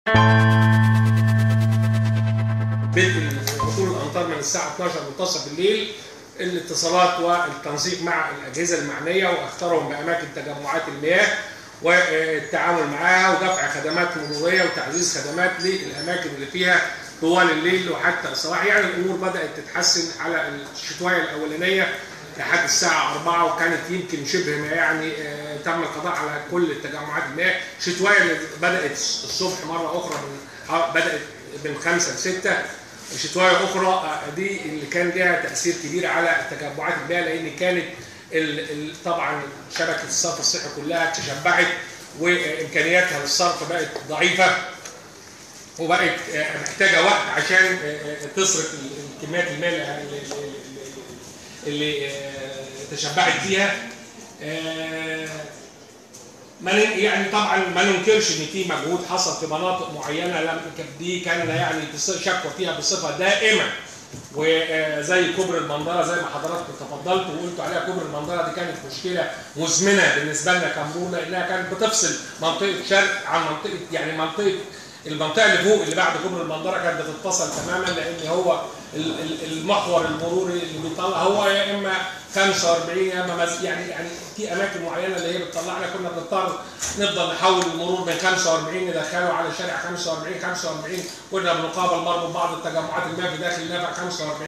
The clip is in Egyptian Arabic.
بدء وصول الامطار من الساعه 12 منتصف الليل الاتصالات والتنسيق مع الاجهزه المعنيه واختارهم باماكن تجمعات المياه والتعامل معها ودفع خدمات مروريه وتعزيز خدمات للاماكن اللي فيها طوال الليل وحتى الصباح يعني الامور بدات تتحسن على الشتويه الاولانيه لحد الساعه 4 وكانت يمكن شبه ما يعني آه، تم القضاء على كل التجمعات المياه شتويه اللي بدات الصبح مره اخرى من آه، بدات من 5 ل 6 شتويه اخرى آه، دي اللي كان لها تاثير كبير على تجمعات المياه لان كانت ال- ال- طبعا شبكه الصرف الصحي كلها تشبعت وامكانياتها للصرف بقت ضعيفه وبقت آه، محتاجه وقت عشان آه، آه، تصرف ال- الكميات الماء اللي- اللي- اللي آه، تشبعت فيها آه، ما ن- يعني طبعا ما ننكرش ان في مجهود حصل في مناطق معينه لم دي كان يعني بص- شكوى فيها بصفه دائمه وزي كوبري المنظره زي ما حضراتكم تفضلتوا وقلتوا عليها كوبري المنظره دي كانت مشكله مزمنه بالنسبه لنا كمرور لانها كانت بتفصل منطقه شرق عن منطقه يعني منطقه المنطقه اللي فوق اللي بعد كوبري المنظره كانت بتتصل تماما لان هو ال- ال- المحور المروري اللي بيطلع هو يا اما 45 يا اما مز- يعني يعني في اماكن معينه اللي هي بتطلعنا كنا بنضطر نفضل نحول المرور من 45 ندخله على شارع 45 45 كنا بنقابل برضه بعض التجمعات الماء في داخل نافع 45